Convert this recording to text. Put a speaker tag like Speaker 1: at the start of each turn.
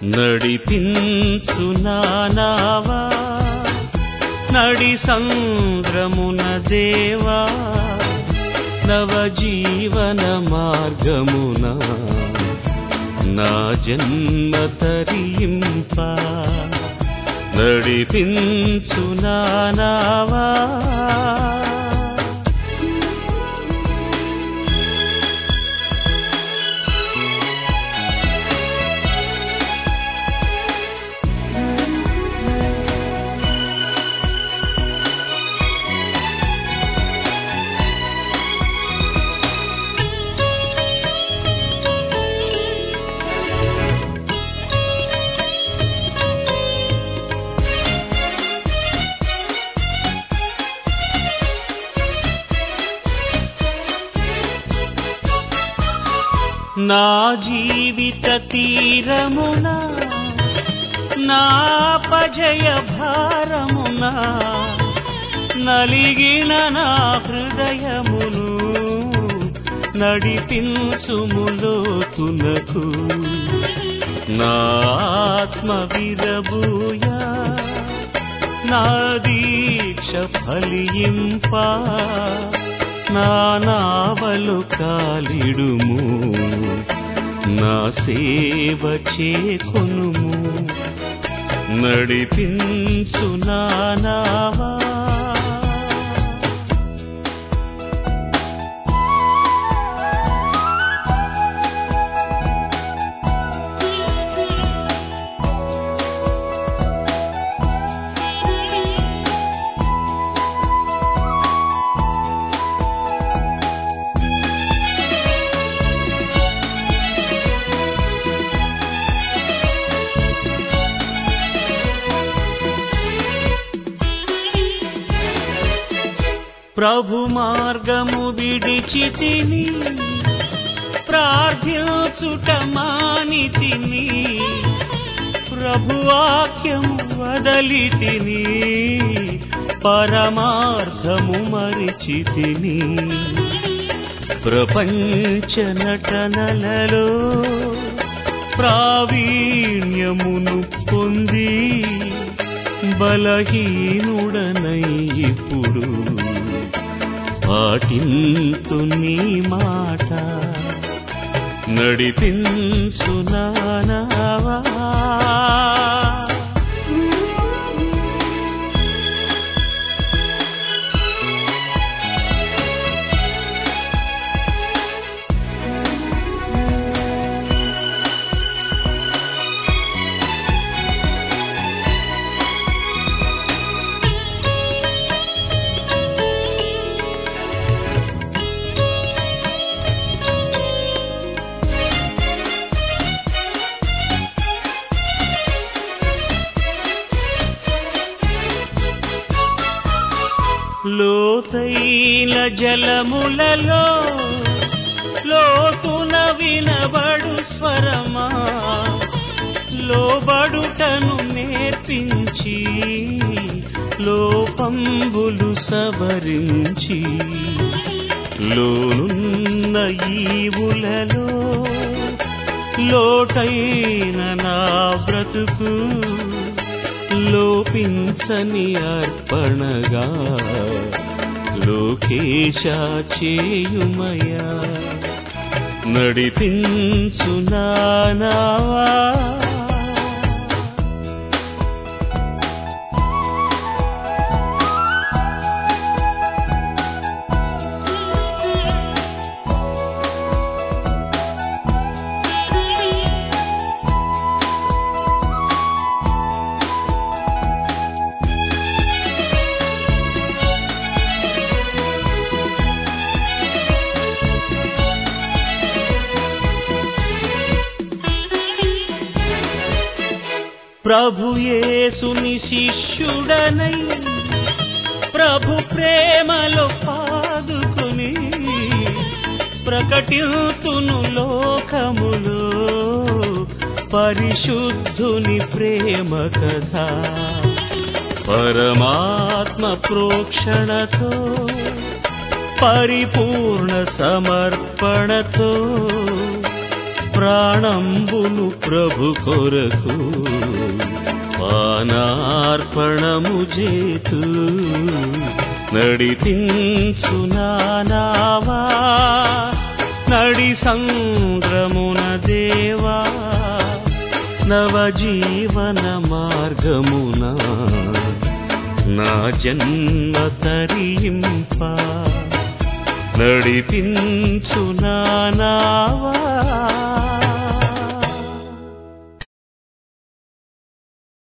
Speaker 1: నడిపించు నానావా నడి సంద్రమున దేవా నవజీవన మార్గమున నా జన్మ తరింప నడిపించు నానావా నా జీవిత తీరమున నా పజయ భారమున నలిగిన నా హృదయమును నడిపించుములోతునకు నా ఆత్మ విరబూయా నా దీక్ష ఫలింప నా నావలు కాలిడుము నా సేవ చేకొనుము నడిపించు నానావా ప్రభు మార్గము విడిచితిని ప్రార్థించుట మానితిని ప్రభు వాక్యము వదలితిని పరమార్థము మరిచితిని ప్రపంచ నటనలలో ప్రావీణ్యమును పొంది బలహీనుడనై ఇప్పుడు పాటింతు నీ మాట నడిపించు నానావా లోతైన జలములలో లోతున వినబడు స్వరమా లోబడుటను నేర్పించి లోపంబులు సవరించి లోనున్న ఈవులలో లోటైన నా బ్రతుకు లోపించని అర్పణగా లోకేశ చేయుమయా నడిపించు నానావా ప్రభు యేసుని శిష్యుడనై ప్రభు ప్రేమలో పాదుకుని ప్రకటితును లోకములో పరిశుద్ధుని ప్రేమ కథ పరమాత్మ ప్రోక్షణతో పరిపూర్ణ సమర్పణతో ప్రాణంబును ప్రభు కొరకు పానార్పణము చేతు నడిపించునావా నడి సంద్రమున దేవా నవజీవన మార్గమున నా జన్మ తరింప నడిపించునావా